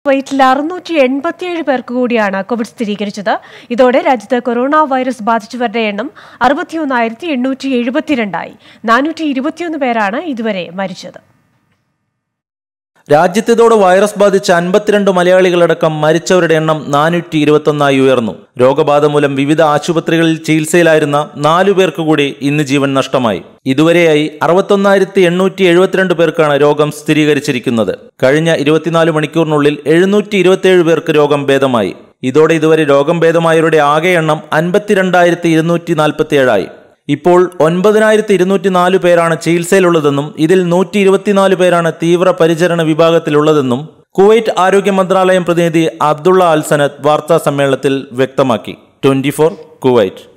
കുവൈറ്റിൽ അറുന്നൂറ്റി എൺപത്തിയേഴ് പേർക്ക് കൂടിയാണ് കോവിഡ് സ്ഥിരീകരിച്ചത് ഇതോടെ രാജ്യത്ത് കൊറോണ വൈറസ് ബാധിച്ചവരുടെ എണ്ണം അറുപത്തിയൊന്നായിരത്തി എണ്ണൂറ്റി എഴുപത്തിരണ്ടായി നാനൂറ്റി ഇരുപത്തിയൊന്ന് പേരാണ് ഇതുവരെ മരിച്ചത് രാജ്യത്തിതോടെ വൈറസ് ബാധിച്ച അൻപത്തിരണ്ട് മലയാളികളടക്കം മരിച്ചവരുടെ എണ്ണം നാനൂറ്റി ഇരുപത്തൊന്നായി ഉയർന്നു രോഗബാധ മൂലം വിവിധ ആശുപത്രികളിൽ ചികിത്സയിലായിരുന്ന നാലു പേർക്ക് കൂടി ഇന്ന് ജീവൻ നഷ്ടമായി ഇതുവരെയായി അറുപത്തൊന്നായിരത്തി എണ്ണൂറ്റി എഴുപത്തിരണ്ട് പേർക്കാണ് രോഗം സ്ഥിരീകരിച്ചിരിക്കുന്നത് കഴിഞ്ഞ ഇരുപത്തിനാല് മണിക്കൂറിനുള്ളിൽ എഴുന്നൂറ്റി ഇരുപത്തിയേഴ് പേർക്ക് രോഗം ഭേദമായി ഇതോടെ ഇതുവരെ രോഗം ഭേദമായവരുടെ ആകെ എണ്ണം അൻപത്തിരണ്ടായിരത്തി ഇരുന്നൂറ്റി നാൽപ്പത്തിയേഴായി ഇപ്പോൾ ഒൻപതിനായിരത്തി ഇരുന്നൂറ്റി നാല് പേരാണ് ചികിത്സയിലുള്ളതെന്നും ഇതിൽ നൂറ്റി ഇരുപത്തിനാല് പേരാണ് തീവ്ര പരിചരണ വിഭാഗത്തിലുള്ളതെന്നും കുവൈറ്റ് ആരോഗ്യ മന്ത്രാലയം പ്രതിനിധി അബ്ദുള്ള അൽസനത്ത് വാർത്താ സമ്മേളനത്തിൽ വ്യക്തമാക്കി ട്വന്റി കുവൈറ്റ്